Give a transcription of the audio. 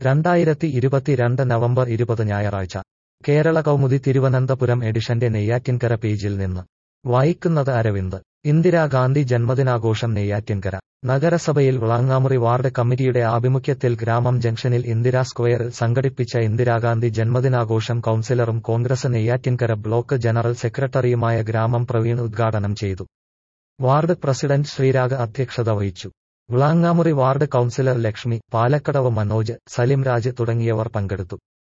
രണ്ടായിരത്തി ഇരുപത്തിരണ്ട് നവംബർ ഇരുപത് ഞായറാഴ്ച കേരള കൗമുദി തിരുവനന്തപുരം എഡിഷന്റെ നെയ്യാറ്റിൻകര പേജിൽ നിന്ന് വായിക്കുന്നത് അരവിന്ദ് ഇന്ദിരാഗാന്ധി ജന്മദിനാഘോഷം നെയ്യാറ്റിൻകര നഗരസഭയിൽ വളങ്ങാമുറി വാർഡ് കമ്മിറ്റിയുടെ ആഭിമുഖ്യത്തിൽ ഗ്രാമം ജംഗ്ഷനിൽ ഇന്ദിരാ സ്ക്വയറിൽ സംഘടിപ്പിച്ച ഇന്ദിരാഗാന്ധി ജന്മദിനാഘോഷം കൌൺസിലറും കോൺഗ്രസ് നെയ്യാറ്റിൻകര ബ്ലോക്ക് ജനറൽ സെക്രട്ടറിയുമായ ഗ്രാമം പ്രവീൺ ഉദ്ഘാടനം ചെയ്തു വാർഡ് പ്രസിഡന്റ് ശ്രീരാഗ് അധ്യക്ഷത വഹിച്ചു വിളാങ്ങാമുറി വാർഡ് കൌൺസിലർ ലക്ഷ്മി പാലക്കടവ് മനോജ് സലിം രാജ് തുടങ്ങിയവർ പങ്കെടുത്തു